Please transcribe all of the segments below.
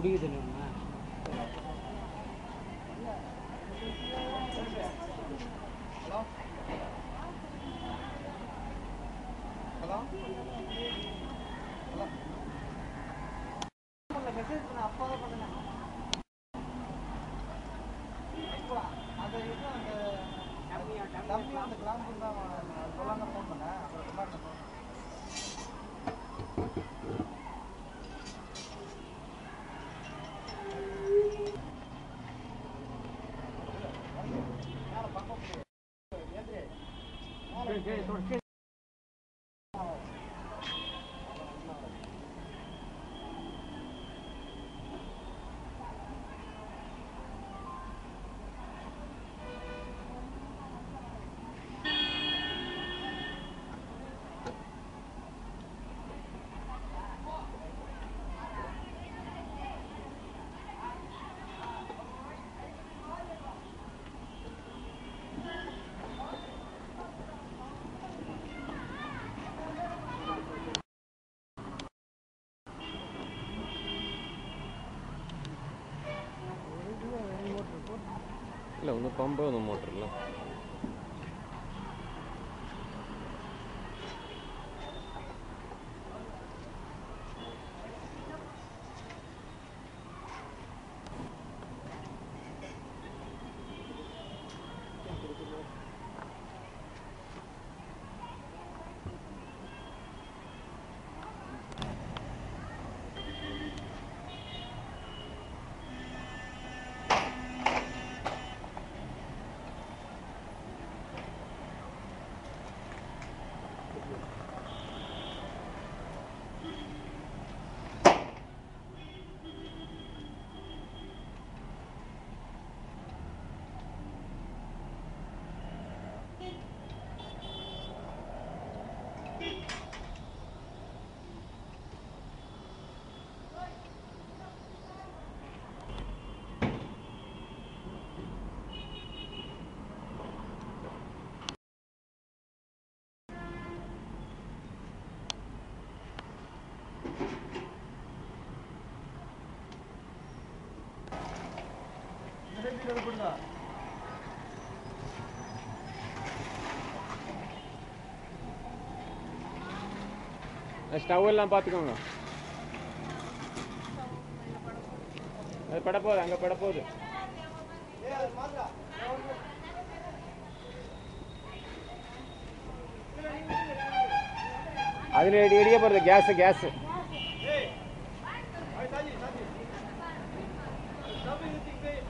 குடிக்க தெரியுமா hello hello message பண்ண அப்பா தான் பண்ணேன் அப்பா அந்த இது அந்த தம்பி அந்த கிளாம்பு தான் சொல்லாம ஃபோன் பண்ணேன் அப்புறம் சொல்லாம phone ಇಲ್ಲ ಒಂದು ಪಂಪ್ ಒಂದು ಮೋಟ್ರ್ ಇಲ್ಲ மெசேஜ் கொடுங்க ஸ்டவ் எல்லாம் பார்த்துக்கோங்க அது பட போகுது அங்கே பட போகுது ஏய் அது மாத்தா அதில் இடி இடிய போகிறது கேஸு கேஸு ஏய் ஐ சாஜி சாஜி ஸ்டாப்பிங் திங் பே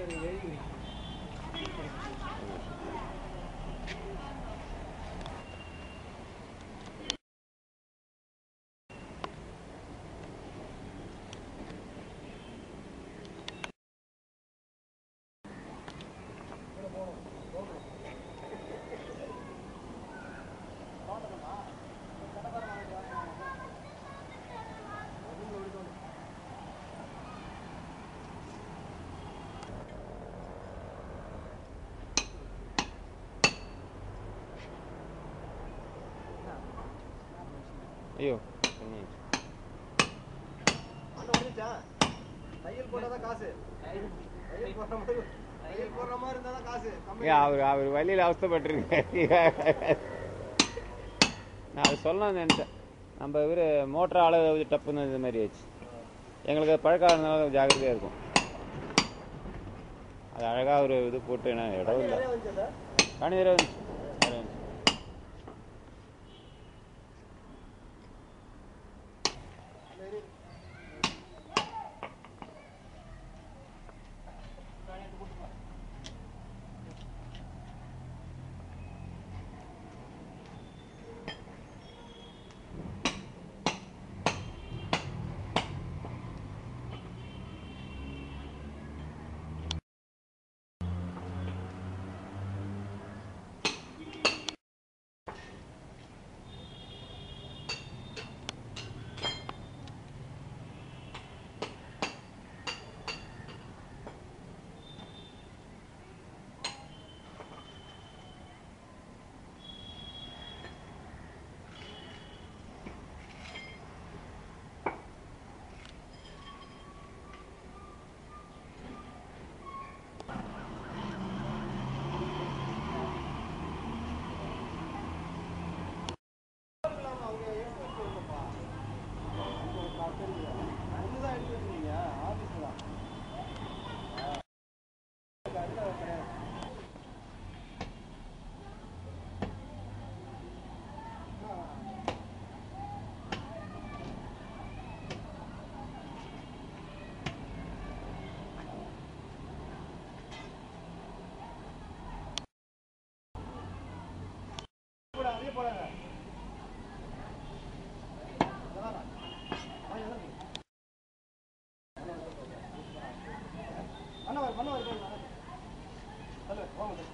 ஐயோ அண்ணா வந்துச்சா தையல் போட்டா தான் காசு தையல் போடுற மாதிரி தையல் போடுற மாதிரி இருந்தா தான் காசு ஏ அவர் அவர் வழியில் அவஸ்தப்பட்டிருக்கு நான் அது சொல்லணும்னு நினச்சேன் நம்ம இவர் மோட்டர் அளவு டப்புன்னு இது மாதிரி ஆச்சு எங்களுக்கு அது பழக்கம் இருந்தாலும் ஜாக்கிரதையாக இருக்கும் அது அழகாக ஒரு இது போட்டு என்ன இடம் இல்லை நிறைய வந்துச்சா சார் தனி தடவை வந்துச்சு நிறைய வந்துச்சு. போடாத இதெல்லாம் ஆ, இதெல்லாம் இருக்கு. மன்னவர் மன்னவர் இது மன்னவர். தலைவர், வாங்க தலைவர்.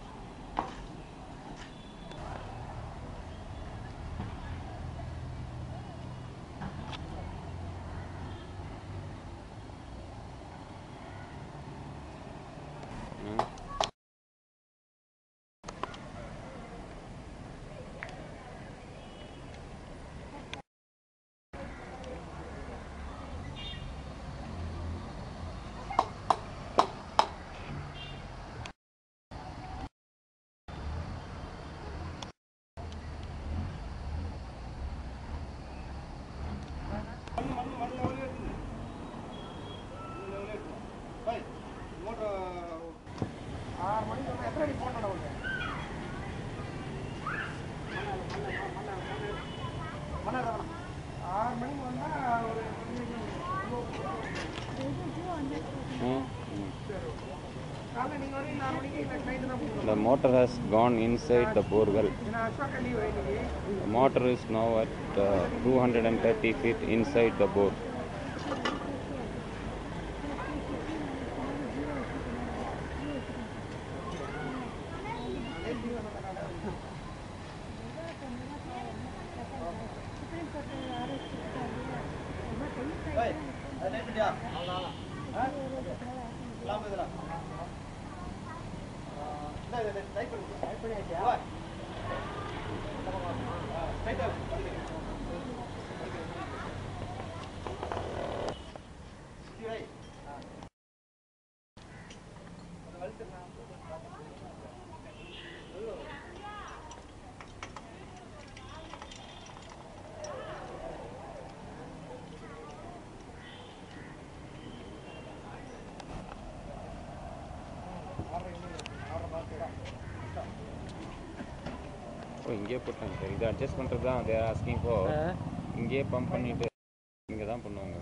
ம். மண்ணு மண்ணு மண்ணு லெவலே இருக்குது மண்ணு லெவலே இருக்குது பாய் மோட்டர் ஆறு மணிக்கு வந்து எத்தனை அடி போடணும் நமக்கு மண்ணார் வேணாம் ஆறு மணிக்கு வந்தால் ஒரு ம், ம். காலைல நீங்கள் வரீங்க நாலு மணிக்கு இல்லை நைட்டு தான் போகணும் The motor has gone inside the borewell. ஏன்னா அஸ்வாக்கா லீவ் இன்னைக்கு The motor is now at uh, 230 feet inside the bore. ஏய், அது லைட் பண்ணியா? ஆ? இல்லாம இதுல. ஆ, இந்தா இது, இது, லைட் பண்ணு. வா. இந்த பக்கம் வா. ஆ, ஸ்ட்ரைட்டா வை. இப்படி வை. ஆ. அது வலிச்சிருந்தா. ஓ இங்கேயே போட்டாங்க சார் இது அட்ஜஸ்ட் பண்ணுறது தான் தேர் ஆஸ்கிங் ஃபார் இங்கேயே பம்ப் பண்ணிட்டு இங்கே தான் பண்ணுவாங்க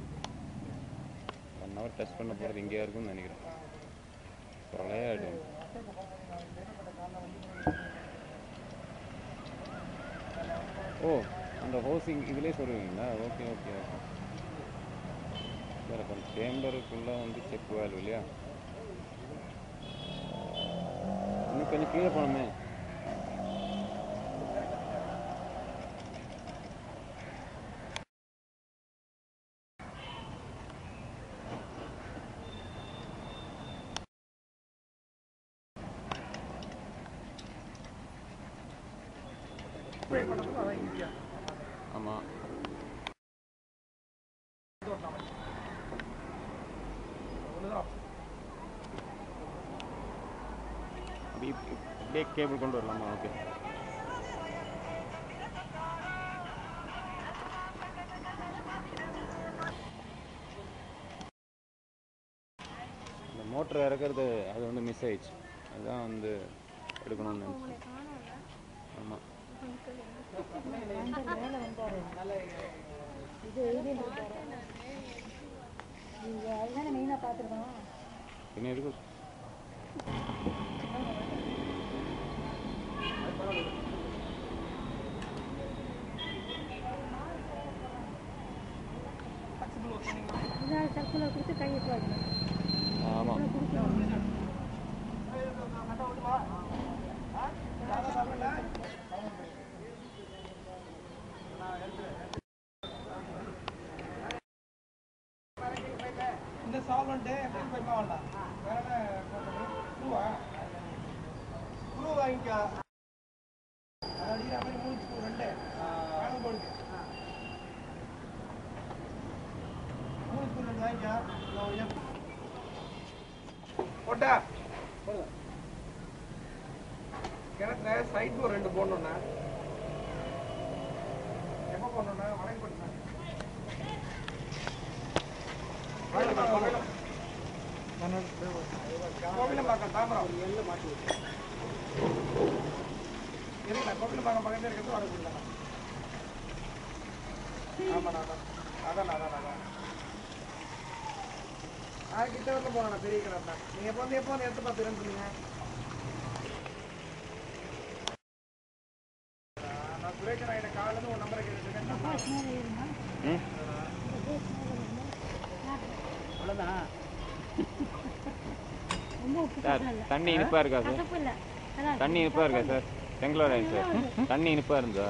ஒன் ஹவர் டெஸ்ட் பண்ண போகிறது இங்கேயா இருக்கும்னு நினைக்கிறேன் கொலையாயிடும் ஓ அந்த ஹோசிங் இதுலேயே சொல்லுவீங்களா ஓகே ஓகே ஓகே சார் அப்போ சேம்பருக்குள்ளே வந்து செக் வேல்வ் இல்லையா இன்னும் கொஞ்சம் கீழே போனோமே ஸ்ப்ரே பண்ணுறதுக்கு அதான் ஈஸியா ஆமாம் அவ்வளோதான் அப்படியே அப்படியே கேபிள் கொண்டு வரலாமா ஓகே இந்த மோட்டர் இறக்குறது அது வந்து மிஸ் ஆயிடுச்சு அதுதான் வந்து எடுக்கணும்னு நினச்சேன் ஆமாம் இது எழுதிட்டு நீங்க அதுதானே மெயினாக பார்த்துருக்கணும் பின்ன எதுக்கு இதான் சர்க்குலர் கொடுத்து கையை போடணும் ஆமாம் கொடுக்கணும் இந்த சால்வெண்ட்டு எப்படி போய் வேண்டாம் வேற என்ன குருவா குரு வாங்கிக்கோ அது அடிக்கிற மாதிரி மூணு ஸ்கூல் ரெண்டு கணக்கு போடுது மூணு ஸ்கூல் ரெண்டு வாங்கிக்கோ நான் ஒரு எப் போட்டா போடுங்க கிணத்துல சைட் டோர் ரெண்டு போடணுண்ணா எப்போ போடணுண்ணா வளையம் போட்டுண்ணா கோவிலம்பாக்கம் தாம்பரம் எல்லாம் மாட்டி இல்லை கோவிலம்பாக்கம் பக்கத்தில் இருக்கிறது வரக்கூடாது ஆமாண்ணா அதான் அதான் அதான் ஆ கிட்ட வரல போகணும் பெரிய கடை தான் நீங்கள் எப்போ வந்து எப்போ வந்து எடுத்து பார்த்துருன்னு சொன்னீங்க சுரேஷன் ஆகிட்ட காலேருந்து உன் நம்பரை கேட்டுருக்கேன் போஸ்ட் மேலே இருந்தா ம் இந்த போஸ்ட் மேலே இருந்தா அவ்வளோதான் ரொம்ப உப்பு சார் கசம் இல்லை தண்ணி இனிப்பாக இருக்கா சார் கசப்பு இல்லை நல்லா தண்ணி இனிப்பாக இருக்கா சார் பெங்களூர் சார் தண்ணி இனிப்பாக இருந்தா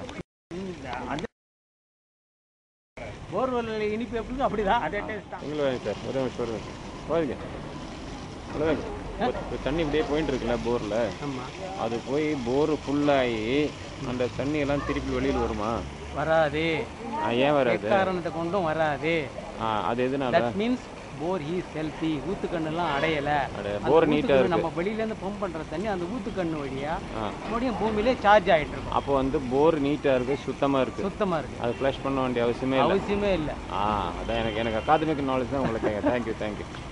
போர்வெல் இனிப்பு எப்படி அப்படிதான் அதே டேஸ்ட் தான் பெங்களூர் சார் ஒரு நிமிஷம் ஒரு நிமிஷம் போதுங்க அவ்வளோதாங்க இப்போ தண்ணி இப்படியே போயிட்டு இருக்குல்ல போரில் ஆமாம் அது போய் போர் ஃபுல்லாகி அந்த தண்ணி எல்லாம் திருப்பி வெளியில் வருமா வராது ஆ, ஏன் வராது காரணத்தை கொண்டும் வராது ஆ அது எதனால that means bore is healthy ஊத்துக்கண்ணெல்லாம் அடையல அட, அந்த போர் நீட்டாக ஊத்துக்கண்ணு இருக்கு நம்ம வெளியில இருந்து பம்ப் பண்ற தண்ணி அந்த ஊத்துக்கண்ணு வழியா ஆ மறுபடியும் பூமியிலே சார்ஜ் ஆயிட்டு இருக்கும் அப்போ வந்து போர் நீட்டாக இருக்கு சுத்தமாக இருக்கு சுத்தமா இருக்கு அது ஃப்ளஷ் பண்ண வேண்டிய அவசியமே இல்லை அவசியமே இல்லை ஆ அதான் எனக்கு எனக்கு அகாதமிக் நாலேஜ் தான் உங்களுக்கு தேங்க்யூ தேங்க்யூ